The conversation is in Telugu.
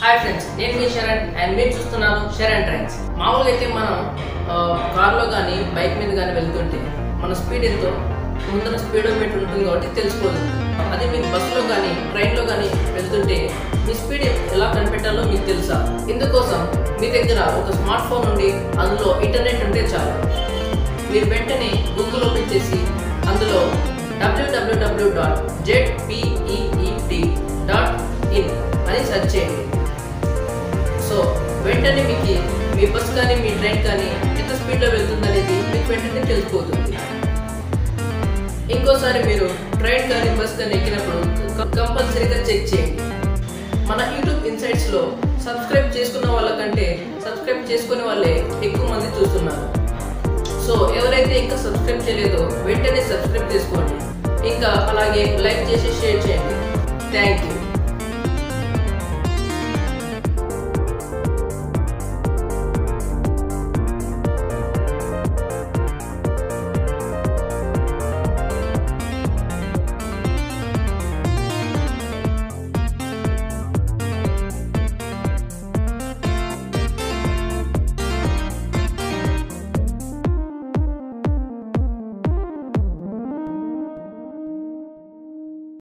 హాయ్ ఫ్రెండ్స్ నేను మీ శరణ్ అండ్ మీరు చూస్తున్నారు శరణ్ ట్రైన్స్ మామూలుగా అయితే మనం ఆ, కార్లో కానీ బైక్ మీద కానీ వెళ్తుంటే మన స్పీడ్ ఎంతో ముందర స్పీడోమీటర్ ఉంటుంది కాబట్టి తెలిసిపోతుంది అదే మీరు బస్సులో కానీ ట్రైన్లో కానీ వెళ్తుంటే మీ స్పీడ్ ఎలా కనిపెట్టాలో మీకు తెలుసా ఇందుకోసం మీ దగ్గర ఒక స్మార్ట్ ఫోన్ ఉండి అందులో ఇంటర్నెట్ ఉంటే చాలు మీరు వెంటనే గూగుల్ ఓపెన్ చేసి అందులో డబ్ల్యూడబ్ల్యూడబ్ల్యూ డాట్ జెడ్పిఈఈటి డాట్ ఇన్ అని సెర్చ్ చేయండి సో వెంటనే మీకు మీ బస్ కానీ మీ ట్రైన్ కానీ ఎంత స్పీడ్లో వెళ్తుంది అనేది మీకు వెంటనే తెలిసిపోతుంది ఇంకోసారి మీరు ట్రైన్ కానీ బస్ కానీ ఎక్కినప్పుడు కంపల్సరీగా చెక్ చేయండి మన యూట్యూబ్ ఇన్సైట్స్లో సబ్స్క్రైబ్ చేసుకున్న వాళ్ళకంటే సబ్స్క్రైబ్ చేసుకునే వాళ్ళే ఎక్కువ మంది చూస్తున్నారు సో ఎవరైతే ఇంకా సబ్స్క్రైబ్ చేయలేదో వెంటనే సబ్స్క్రైబ్ చేసుకోండి ఇంకా అలాగే లైక్ చేసి షేర్ చేయండి థ్యాంక్ యూ